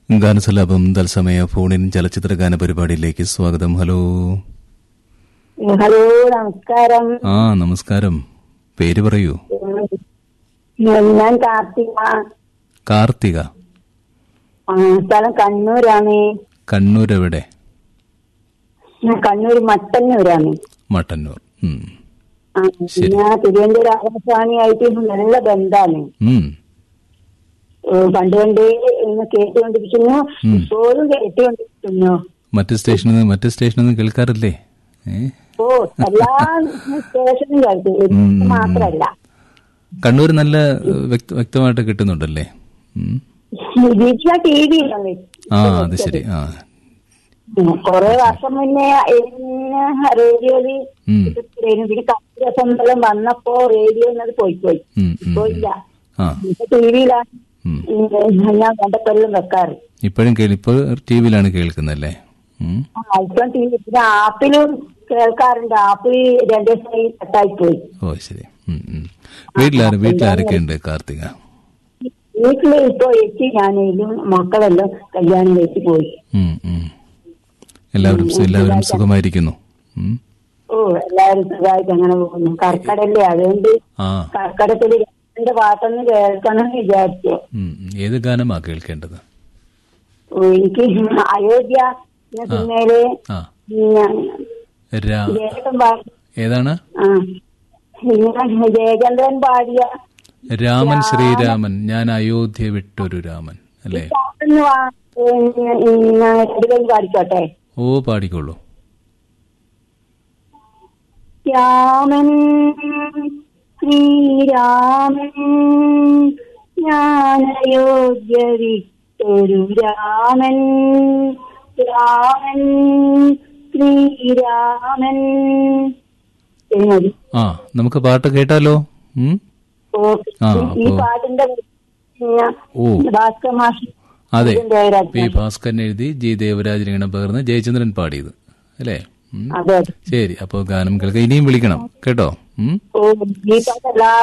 ഗാനസലാപം തത്സമയ ഫോണിൻ ചലച്ചിത്ര ഗാന പരിപാടിയിലേക്ക് സ്വാഗതം ഹലോ ഹലോ നമസ്കാരം ആ നമസ്കാരം പേര് പറയൂ ഞാൻ കാർത്തിക കാർത്തിക ആ, സ്ഥലം കണ്ണൂരാണ് കണ്ണൂർ എവിടെ ഞാൻ കണ്ണൂർ മട്ടന്നൂരാണ് മട്ടന്നൂർ ഉം. ആ, ഞാൻ തിരുവനന്തപുരം ആകാശവാണിയായിട്ട് നല്ല ബന്ധാണ് ഉം. ഏ, പണ്ട് പണ്ടേ ഇന്ന് കേട്ടുകൊണ്ടിരിക്കുന്നു ഇപ്പോഴും കേട്ടുകൊണ്ടിരിക്കുന്നു മറ്റ് സ്റ്റേഷനിൽ നിന്ന് മറ്റ് സ്റ്റേഷനിൽ നിന്ന് കേൾക്കാറില്ലേ ഏ? ഓ എല്ലാ സ്റ്റേഷനും കേട്ടു ഇത് ഉം. മാത്രല്ല കണ്ണൂർ നല്ല വ്യക്ത- വ്യക്തമായിട്ട് കിട്ടുന്നുണ്ടല്ലേ ഉം. വീട്ടിലെ ടി വിയിലാണ് ആ അത് ശരി ആ കൊറേ വർഷം മുന്നേ എന്നെ റേഡിയോയില് ഉം. ഇട്ടിട്ടുണ്ടായിരുന്നു. പിന്നെ കത്തിര സമ്പലം വന്നപ്പോ റേഡിയോ എന്നത് പോയി പോയി ഉം, ഉം, ഇപ്പൊ ഉം. ഇല്ല ആ ഇപ്പൊ ടി വിയിലാണ് ഉം. ഞാൻ കണ്ടപ്പെല്ലാം വെക്കാറ് ഇപ്പോഴും കേൾ- ഇപ്പോൾ ടി വിയിലാണ് കേൾക്കുന്നല്ലേ ഉം. ആ ഇപ്പം ടി വി പിന്നെ ആപ്പിലും കേൾക്കാറുണ്ട് ആപ്പിൽ രണ്ടു ദിവസമായി കട്ടായി പോയി ഓ ശരി ഉം, ഉം. വീട്ടിലാര് വീട്ടിലാരൊക്കെ ഉണ്ട് കാർത്തിക വീട്ടില് ഇപ്പൊ എത്തി ഞാനും മക്കളെല്ലാം കല്യാണം കഴിച്ച് പോയി ഉം, ഉം. എല്ലാവരും എല്ലാവരും സുഖമായിരിക്കുന്നു ഉം. ഓ എല്ലാവരും സുഖമായിട്ട് അങ്ങനെ പോകുന്നു കർക്കടല്ലേ അതുകൊണ്ട് ആ കർക്കടത്തില് രണ്ട് പാട്ടൊന്ന് കേൾക്കണം എന്ന് വിചാരിച്ചു ഉം, ഉം. ഏത് ഗാനമാ കേൾക്കേണ്ടത് ഓ, എനിക്ക് അയോധ്യ എന്ന സിനിമയില് ആ ഞാൻ രാ ജയചന്ദ്രൻ പാടി ഏതാണ് ആ പിന്നെ ജയചന്ദ്രൻ പാടിയ രാമൻ ശ്രീരാമൻ ഞാൻ അയോധ്യ വിട്ടൊരു രാമൻ അല്ലേ പാട്ടൊന്ന് വാ- ഞാൻ ഞാൻ രണ്ടുപേരും പാടിക്കോട്ടെ ഓ പാടിക്കോളൂ രാമൻ ശ്രീരാമൻ ഞാൻ അയോധ്യ വിട്ടൊരു രാമൻ രാമൻ ശ്രീരാമൻ ശരി മതി ആ നമുക്ക് പാട്ട് കേട്ടാലോ ഉം? ഓ, ആ, ഈ അപ്പോ- പാട്ടിന്റെ പിന്നെ ഓ ഭാസ്കർ മാഷ് അതെ ഇതിന്റെ ഒരു പി ഭാസ്കരൻ എഴുതി ജി ദേവരാജൻ ഇങ്ങനെ പകർന്ന് ജയചന്ദ്രൻ പാടിയത് അല്ലേ ഉം. അതെ അതെ ശരി അപ്പോൾ ഗാനം കേൾക്കാം ഇനിയും വിളിക്കണം കേട്ടോ ഉം ഓ ഈ പാട്ട് എല്ലാ